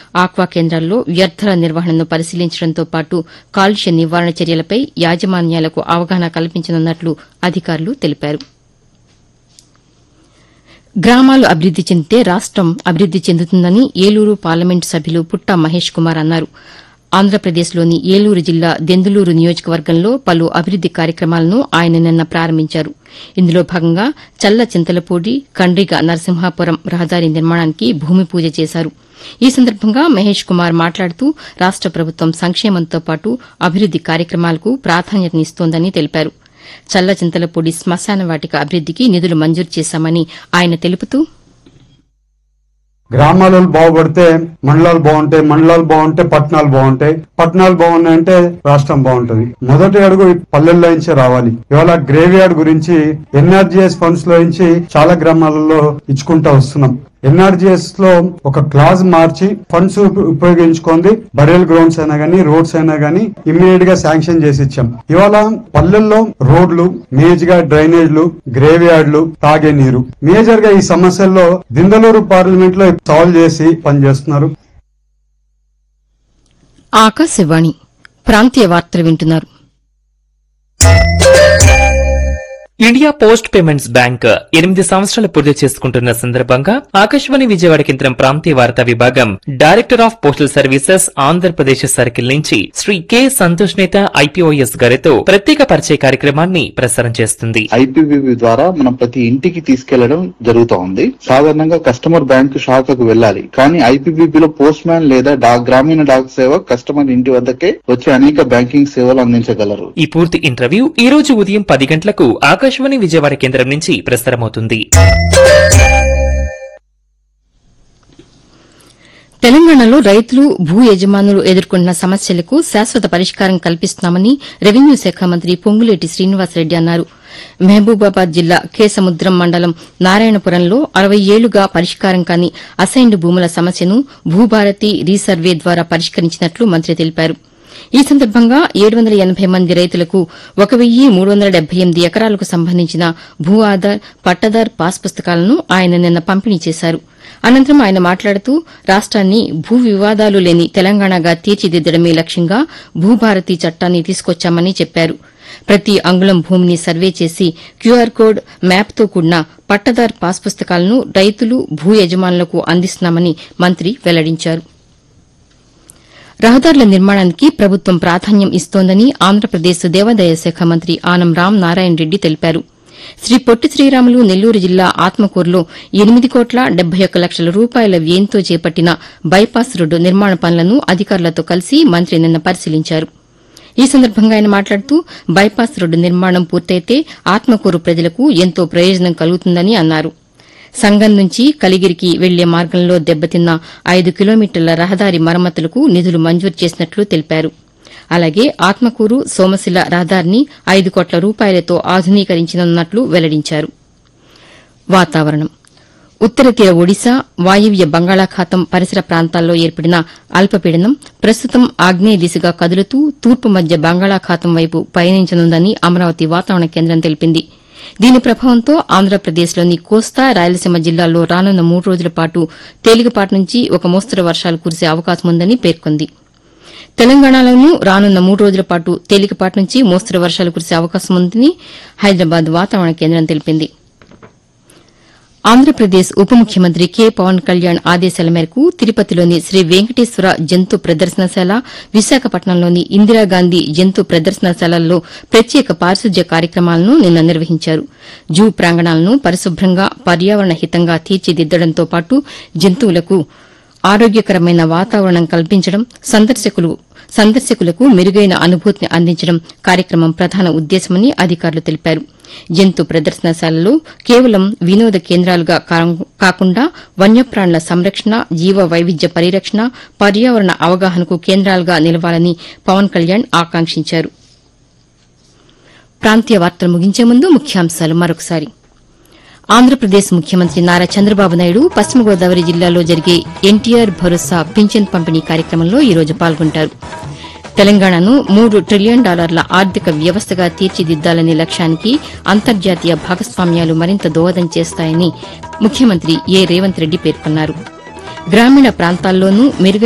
aqua కేంద్రాల్లో వ్యర్థాల నిర్వహణను పరిశీలించడంతో పాటు కాలుష్య నివారణ చర్యలపై యాజమాన్యాలకు అవగాహన కల్పించనున్నట్లు అధికారులు తెలిపారు గ్రామాలు అభివృద్ది చెందితే రాష్టం అభివృద్ది చెందుతుందని ఏలూరు పార్లమెంటు సభ్యులు పుట్టా మహేష్ కుమార్ అన్నారు ఆంధ్రప్రదేశ్లోని ఏలూరు జిల్లా దెందులూరు నియోజకవర్గంలో పలు అభివృద్ది కార్యక్రమాలను ఆయన నిన్న ప్రారంభించారు ఇందులో భాగంగా చల్ల చింతలపూడి కండ్రిగ నరసింహాపురం రహదారి నిర్మాణానికి భూమి పూజ చేశారు ఈ సందర్భంగా మహేష్ కుమార్ మాట్లాడుతూ రాష్ట ప్రభుత్వం సంక్షేమంతో పాటు అభివృద్ది కార్యక్రమాలకు ప్రాధాన్యతనిస్తోందని తెలిపారు చల్ల చింతలపూడి శ్మశాన వాటిక అభివృద్దికి నిధులు మంజూరు చేశామని ఆయన తెలుపుతూ గ్రామాలు బాగుపడితే మండలాలు బాగుంటాయి మండలాలు బాగుంటే పట్టణాలు బాగుంటాయి పట్టణాలు బాగున్నాయంటే రాష్ట్రం బాగుంటది మొదటి అడుగు ఈ పల్లెల్లో నుంచే రావాలి ఇవాళ గ్రేవ్ యార్డ్ గురించి ఎన్ఆర్జీఎస్ ఫండ్స్ లో నుంచి చాలా గ్రామాలలో ఇచ్చుకుంటా వస్తున్నాం ఎన్ఆర్జీఎస్ లో ఒక క్లాజ్ మార్చి ఫండ్స్ ఉపయోగించుకుంది బరియల్ గ్రౌండ్స్ అయినా గానీ రోడ్స్ అయినా గానీ ఇమ్మీడియట్ గా శాంక్షన్ చేసి ఇచ్చాం ఇవాళ పల్లెల్లో రోడ్లు మేజ్ గా డ్రైనేజ్లు గ్రేవ్ యార్డ్లు తాగే నీరు మేజర్ గా ఈ సమస్యల్లో దిందలూరు పార్లమెంట్ లో సాల్వ్ చేసి పనిచేస్తున్నారు ఆకాశవాణి ప్రాంతీయ వార్తలు వింటున్నారు ఇండియా పోస్ట్ పేమెంట్స్ బ్యాంక్ ఎనిమిది సంవత్సరాలు పూర్తి చేసుకుంటున్న సందర్భంగా ఆకాశవాణి విజయవాడ కేంద్రం ప్రాంతీయ వార్తా విభాగం director of postal services Andhra Pradesh circle నుంచి శ్రీ కె సంతోష్ నేత ఐపీఓఎస్ గారితో ప్రత్యేక పరిచయ కార్యక్రమాన్ని ప్రసారం చేస్తుంది ఐపీబీబీ ద్వారా మనం ప్రతి ఇంటికి తీసుకెళ్లడం జరుగుతూ ఉంది సాధారణంగా కస్టమర్ బ్యాంకు శాఖకు వెళ్ళాలి కానీ ఐపీబీబీ లో పోస్ట్ మ్యాన్ లేదా డాక్ గ్రామీణ డాక్ సేవ కస్టమర్ ఇంటి వద్దకే వచ్చి అనేక బ్యాంకింగ్ సేవలు అందించగలరు ఈ పూర్తి ఇంటర్వ్యూ ఈ రోజు ఉదయం పది గంటలకు ఆకాశవాణి విజయవాడ కేంద్రం నుంచి ప్రసారమవుతుంది తెలంగాణలో రైతులు భూ యజమానులు ఎదుర్కొంటున్న సమస్యలకు శాశ్వత పరిష్కారం కల్పిస్తున్నామని రెవెన్యూ శాఖ మంత్రి పొంగులేటి శ్రీనివాసరెడ్డి అన్నారు మహబూబాబాద్ జిల్లా కేసముద్రం మండలం నారాయణపురంలో అరవై ఏళ్లుగా పరిష్కారం కాని అసైన్డ్ భూముల సమస్యను భూభారతి రీసర్వే ద్వారా పరిష్కరించినట్లు మంత్రి తెలిపారు ఈ సందర్భంగా ఏడు వందల ఎనబై మంది రైతులకు ఒక వెయ్యి మూడు వందల డెబ్బై ఎనిమిది ఎకరాలకు సంబంధించిన భూ ఆధార్ పట్టదార్ పాస్ పుస్తకాలను ఆయన నిన్న పంపిణీ చేశారు అనంతరం ఆయన మాట్లాడుతూ రాష్ట్రాన్ని భూ వివాదాలు లేని తెలంగాణగా తీర్చిదిద్దడమే లక్ష్యంగా భూభారతి చట్టాన్ని తీసుకొచ్చామని చెప్పారు ప్రతి అంగుళం భూమిని సర్వే చేసి క్యూఆర్ కోడ్ మ్యాప్తో కూడిన పట్టదార్ పాస్ పుస్తకాలను రైతులు భూ యజమానులకు అందిస్తున్నామని మంత్రి వెల్లడించారు రహదారుల నిర్మాణానికి ప్రభుత్వం ప్రాధాన్యం ఇస్తోందని ఆంధ్రప్రదేశ్ దేవాదాయ శాఖ మంత్రి ఆనం రామ్ నారాయణ రెడ్డి తెలిపారు శ్రీ పొట్టి శ్రీరాములు నెల్లూరు జిల్లా ఆత్మకూరులో ఎనిమిది కోట్ల డెబ్బై ఒక్క లక్షల రూపాయల వ్యయంతో చేపట్టిన బైపాస్ రోడ్డు నిర్మాణ పనులను అధికారులతో కలిసి మంత్రి నిన్న పరిశీలించారు ఈ సందర్భంగా ఆయన మాట్లాడుతూ బైపాస్ రోడ్డు నిర్మాణం పూర్తయితే ఆత్మకూరు ప్రజలకు ఎంతో ప్రయోజనం కలుగుతుందని అన్నారు సంగం నుంచి కలిగిరికి వెళ్లే మార్గంలో దెబ్బతిన్న ఐదు కిలోమీటర్ల రహదారి మరమ్మతులకు నిధులు మంజూరు చేసినట్లు తెలిపారు అలాగే ఆత్మకూరు సోమశిల రహదారిని ఐదు కోట్ల రూపాయలతో ఆధునీకరించనున్నట్లు వెల్లడించారు వాతావరణం ఉత్తర తీర ఒడిశా వాయువ్య బంగాళాఖాతం పరిసర ప్రాంతాల్లో ఏర్పడిన అల్పపీడనం ప్రస్తుతం ఆగ్నేయ దిశగా కదులుతూ తూర్పు మధ్య బంగాళాఖాతం వైపు పయనించనుందని అమరావతి వాతావరణ కేంద్రం తెలిపింది దీని ప్రభావంతో ఆంధ్రప్రదేశ్లోని కోస్తా రాయలసీమ జిల్లాల్లో రానున్న మూడు రోజుల పాటు తేలికపాటి నుంచి ఒక మోస్తరు వర్షాలు కురిసే అవకాశం ఉందని పేర్కొంది తెలంగాణలోనూ రానున్న మూడు రోజుల పాటు తేలికపాటి నుంచి మోస్తరు వర్షాలు కురిసే అవకాశం ఉందని హైదరాబాద్ వాతావరణ కేంద్రం తెలిపింది ఆంధ్రప్రదేశ్ ఉప ముఖ్యమంత్రి కె పవన్ కళ్యాణ్ ఆదేశాల మేరకు తిరుపతిలోని శ్రీ వెంకటేశ్వర జంతు ప్రదర్శనశాల విశాఖపట్నంలోని ఇందిరాగాంధీ జంతు ప్రదర్శనశాలల్లో ప్రత్యేక పారిశుద్ధ్య కార్యక్రమాలను నిన్న నిర్వహించారు జూ ప్రాంగణాలను పరిశుభ్రంగా పర్యావరణ హితంగా తీర్చిదిద్దడంతో పాటు జంతువులకు ఆరోగ్యకరమైన వాతావరణం కల్పించడం సందర్శకులు సందర్శకులకు మెరుగైన అనుభూతిని అందించడం కార్యక్రమం ప్రధాన ఉద్దేశమని అధికారులు తెలిపారు జంతు ప్రదర్శనశాలలు కేవలం వినోద కేంద్రాలుగా కా- కాకుండా వన్యప్రాణుల సంరక్షణ జీవ వైవిధ్య పరిరక్షణ పర్యావరణ అవగాహనకు కేంద్రాలుగా నిలవాలని పవన్ కళ్యాణ్ ఆకాంక్షించారు ప్రాంతీయ వార్తలు ముగించే ముందు ముఖ్యాంశాలు మరొకసారి ఆంధ్రప్రదేశ్ ముఖ్యమంత్రి నారా చంద్రబాబు నాయుడు పశ్చిమ గోదావరి జిల్లాలో జరిగే ఎన్టీఆర్ భరోసా పింఛన్ పంపిణీ కార్యక్రమంలో ఈ రోజు పాల్గొంటారు తెలంగాణను మూడు ట్రిలియన్ డాలర్ల ఆర్థిక వ్యవస్థగా తీర్చిదిద్దాలనే లక్ష్యానికి అంతర్జాతీయ భాగస్వామ్యాలు మరింత దోహదం చేస్తాయని ముఖ్యమంత్రి ఏ రేవంత్ రెడ్డి పేర్కొన్నారు గ్రామీణ ప్రాంతాల్లోనూ మెరుగైన